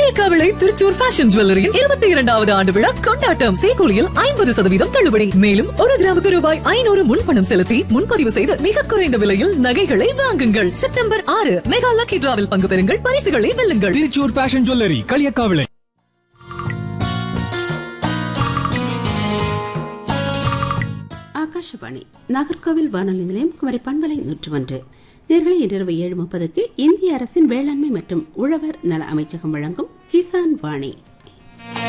Kaliyakkavilai Thrissur fashion ஜுவல்லரியின் இருபத்தி இரண்டாவது ஆண்டு விழா கொண்டாட்டம் சேகூலியில் ஐம்பது சதவீதம் தள்ளுபடி மேலும் ஒரு கிராமுக்கு ரூபாய் ஐநூறு முன்பணம் செலுத்தி முன்பதிவு செய்து மிக குறைந்த விலையில் நகைகளை வாங்குங்கள் செப்டம்பர் ஆறு மெகா லக்கி டிராவில் பங்கு பெறுங்கள் பரிசுகளை வெல்லுங்கள் திருச்சூர் ஃபேஷன் ஜுவல்லரி களியக்காவிளை ஆகாஷவாணி நாகர்கோவில் வானொலி நிலையம் குமரி பண்பலை நூற்று ஒன்று நேர்களை இன்றிரவு ஏழு முப்பதுக்கு இந்திய அரசின் வேளாண்மை மற்றும் உழவர் நல அமைச்சகம் வழங்கும் கிசான் வாணி